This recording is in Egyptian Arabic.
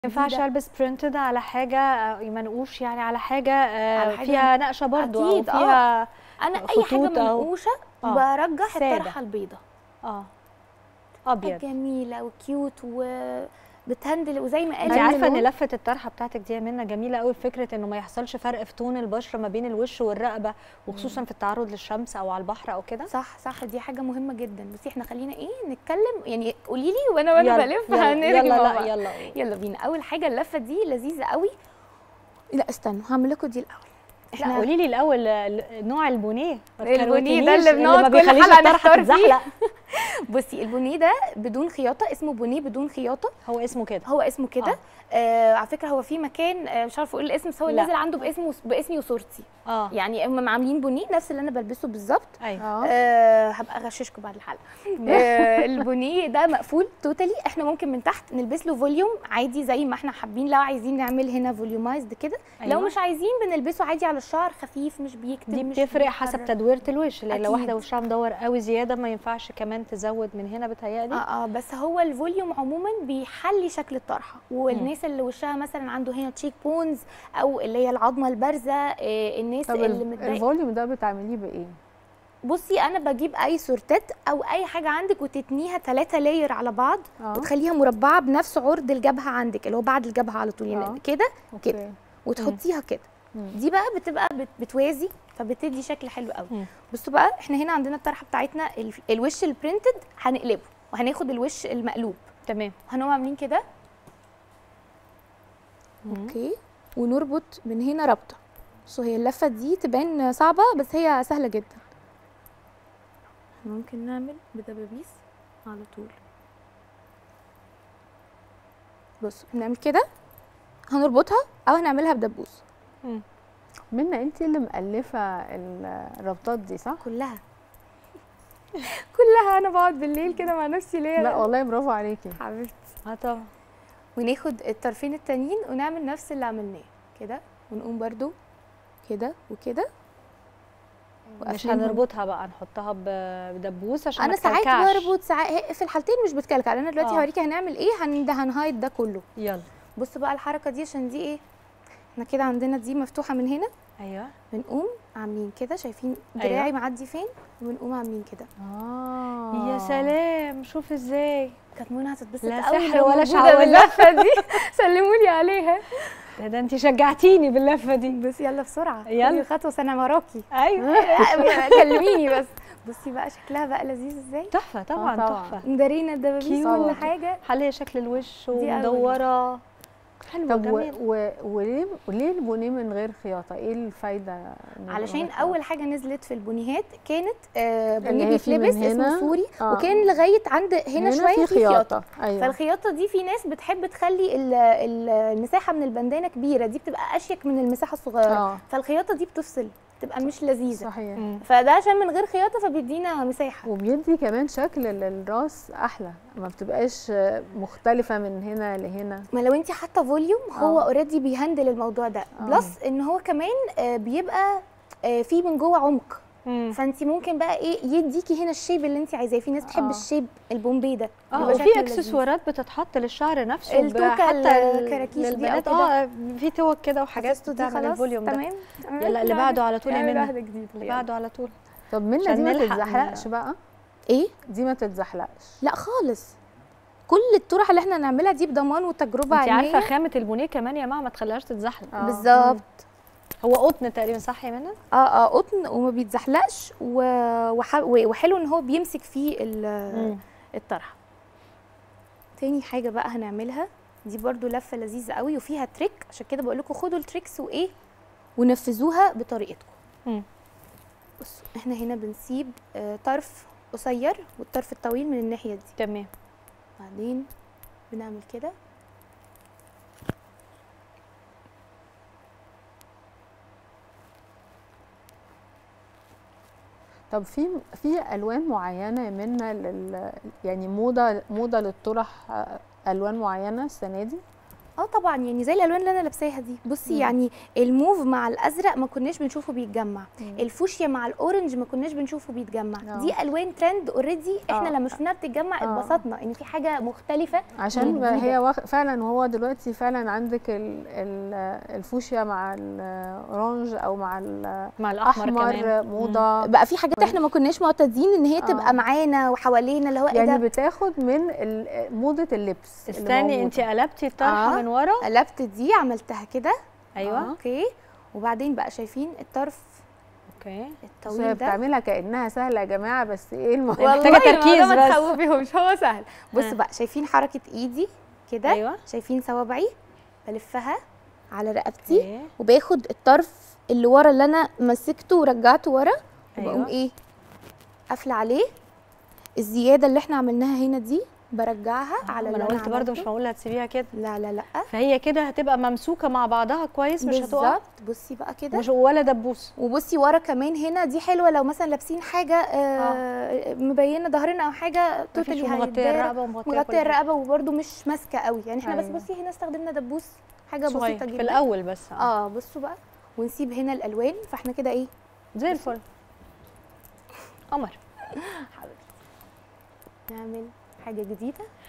ينفعش جديدة. البس برينتد على حاجه آه، منقوش يعني على حاجه آه، على حاجة فيها نقشه برضو او أكيد، آه. فيها انا اي حاجه خطوط أو- منقوشه آه. برجح سادة. الطرحه البيضاء اه ابيض جميله وكيوت وبتهندل وزي ما قال انت عارفه ان اللون- لفه الطرحه بتاعتك دي يا منى جميله قوي فكره انه ما يحصلش فرق في تون البشره ما بين الوش والرقبه وخصوصا في التعرض للشمس او على البحر او كده صح صح دي حاجه مهمه جدا بصي احنا خلينا ايه نتكلم يعني قولي لي وانا وانا يلا، بلف يلا، هنرجع يلا مع لا بعض. يلا يلا بينا اول حاجه اللفه دي لذيذه قوي لا استنوا هعمل لكم دي الاول لا قولي لي الاول ال- نوع البونيه ما البونيه ده تكروتنيش، اللي بنقعد ما كل بيخليش حلقة الطرحه نختار فيه. تتزحلق بصي البونيه ده بدون خياطه اسمه بونيه بدون خياطه هو اسمه كده هو اسمه كده آه على فكره هو في مكان آه مش عارفه اقول الاسم بس هو لا. نازل عنده باسمه باسمي وصورتي اه يعني هم عاملين بونيه نفس اللي انا بلبسه بالظبط ايوه اه أه هبقى اغششكم بعد الحلقه أه البونيه ده مقفول توتالي احنا ممكن من تحت نلبس له فوليوم عادي زي ما احنا حابين لو عايزين نعمل هنا فوليومايزد كده أيوة. لو مش عايزين بنلبسه عادي على الشعر خفيف مش بيكتم دي مش بتفرق حسب بيحرك. تدويره الوش لان لو أكيد. واحده وشها مدور قوي زياده ما ينفعش كمان تزود من هنا بتهيألي اه اه بس هو الفوليوم عموما بيحلي شكل الطرحه والناس اللي وشها مثلا عنده هنا تشيك بونز او اللي هي العظمه البارزه آه الناس طب اللي ال- متضايقه الفوليوم ده بتعمليه بايه؟ بصي انا بجيب اي سورتات او اي حاجه عندك وتتنيها ثلاثة لاير على بعض اه وتخليها مربعه بنفس عرض الجبهه عندك اللي هو بعد الجبهه على طول آه. يعني كده كده اوكي وتحطيها كده مم. دي بقى بتبقى بت- بتوازي فبتدي شكل حلو قوي مم. بصوا بقى احنا هنا عندنا الطرحه بتاعتنا ال- الوش البرنتد هنقلبه وهناخد الوش المقلوب تمام هنقوم عاملين كده اوكي ونربط من هنا رابطه بصوا هي اللفه دي تبان صعبه بس هي سهله جدا ممكن نعمل بدبابيس على طول بصوا بنعمل كده هنربطها او هنعملها بدبوس منى انت اللي مؤلفه الربطات دي صح؟ كلها كلها انا بقعد بالليل كده مع نفسي ليه لا والله برافو عليكي حبيبتي اه طبعا وناخد الطرفين التانيين ونعمل نفس اللي عملناه كده ونقوم برضو كده وكده مش وقافلينهم. هنربطها بقى نحطها ب- بدبوس عشان انا ما ساعات تكلكعش. بربط ساعات هي- في الحالتين مش بتكلكع انا دلوقتي آه. هوريكي هنعمل ايه هن ده هنهايد ده كله يلا بصوا بقى الحركه دي عشان دي ايه احنا كده عندنا دي مفتوحه من هنا ايوه بنقوم عاملين كده شايفين أيوة. دراعي معدي فين وبنقوم عاملين كده اه يا سلام شوف ازاي كانت منى هتتبسط لا قوي سحر لو ولا موجودة شعوذة. باللفه دي سلموا لي عليها ده, ده انت شجعتيني باللفه دي بس يلا بسرعه يلا. خدي الخطوه سنه وراكي ايوه كلميني بس بصي بقى شكلها بقى لذيذ ازاي تحفه طبعا آه، طبعاً. تحفه مدارينا الدبابيس كيوت. كل حاجه حليه شكل الوش دي أوي. ومدوره حلوه طب و... جميل و... وليه وليه البونيه من غير خياطه؟ ايه الفايده؟ إنه يبقى علشان من غير اول حاجه نزلت في البونيهات كانت آه اللي بونيه هي في من بيتلبس هنا. اسمه سوري آه. وكان لغايه عند هنا, هنا شويه في في خياطه ايوه فالخياطه دي في ناس بتحب تخلي ال- ال- المساحه من البندانه كبيره دي بتبقى اشيك من المساحه الصغيره اه فالخياطه دي بتفصل بتبقى مش لذيذه صحيح مم. فده عشان من غير خياطه فبيدينا مساحه وبيدي كمان شكل للراس احلى ما بتبقاش مختلفه من هنا لهنا ما لو انت حاطه فوليوم هو آه. اوريدي بيهندل الموضوع ده آه. بلس ان هو كمان آه، بيبقى آه، فيه من جوه عمق مم. فانت ممكن بقى ايه يديكي هنا الشيب اللي انت عايزاه في ناس بتحب آه. الشيب البومبي ده اه بيبقى وفي شكله لذيذ. اكسسوارات بتتحط للشعر نفسه ب- التوكة حتى ال- الكراكيش دي أو للبنات كده. اه في توك كده وحاجات حفظته دي بتعمل خلاص الفوليوم ده تمام يلا اللي بعده على طول يا نعمل منى واحده جديده اللي يلا. بعده على طول طب منى عشان دي ما نلحق تتزحلقش بقى ايه دي ما تتزحلقش لا خالص كل الطرح اللي احنا نعملها دي بضمان وتجربه انت علميه عارفه خامه البونيه كمان يا ماما ما تخليهاش تتزحلق آه. بالظبط هو قطن تقريبا صح يا منى اه اه قطن وما بيتزحلقش و... وح... وحلو ان هو بيمسك فيه ال- الطرحه تاني حاجه بقى هنعملها دي برضو لفه لذيذه قوي وفيها تريك عشان كده بقول لكم خدوا التريكس وايه ونفذوها بطريقتكم مم. بصوا احنا هنا بنسيب آه طرف قصير والطرف الطويل من الناحيه دي تمام بعدين بنعمل كده طب في في الوان معينه منى لل يعني موضه موضه للطرح آه، الوان معينه السنه دي اه طبعا يعني زي الالوان اللي انا لابساها دي بصي مم. يعني الموف مع الازرق ما كناش بنشوفه بيتجمع مم. الفوشيا مع الاورنج ما كناش بنشوفه بيتجمع آه. دي الوان ترند اوريدي احنا آه. لما شفناها بتتجمع آه. اتبسطنا ان في حاجه مختلفه عشان ما جديدة. هي واخ... فعلا وهو دلوقتي فعلا عندك ال... ال... الفوشيا مع الاورانج او مع مع الاحمر كمان الاحمر موضه بقى في حاجات احنا ما كناش معتادين ان هي آه. تبقى معانا وحوالينا اللي هو ايه يعني ده بتاخد من ال- موضه اللبس اللي استني موجودة. انت قلبتي الطرحه آه. من ورا قلبت دي عملتها كده ايوه اوكي وبعدين بقى شايفين الطرف اوكي بس هي الطويل ده بتعملها كانها سهله يا جماعه بس ايه المهم محتاجة تركيز الموضوع ما بس. تخوفيهمش هو سهل بصوا آه. بقى شايفين حركه ايدي كده ايوه شايفين صوابعي بلفها على رقبتي اوكي وباخد الطرف اللي ورا اللي انا مسكته ورجعته ورا وبقوم أيوة. ايه قافله عليه الزياده اللي احنا عملناها هنا دي برجعها على ما اللي انا قلت برضه مش عملته. معقول هتسيبيها كده لا لا لا فهي كده هتبقى ممسوكه مع بعضها كويس مش هتقع بالظبط بصي بقى كده مش ولا دبوس وبصي ورا كمان هنا دي حلوه لو مثلا لابسين حاجه آه مبينه ظهرنا او حاجه مفيش توتالي مغطيه هيتدارى. الرقبه ومغطيه كل مغطيه حاجة. الرقبه وبرده مش ماسكه قوي يعني احنا بس أيوة. بصي هنا استخدمنا دبوس حاجه صغير بسيطه جدا في الاول بس اه بصوا بقى ونسيب هنا الالوان فاحنا كده ايه زي الفل قمر نعمل حاجه جديده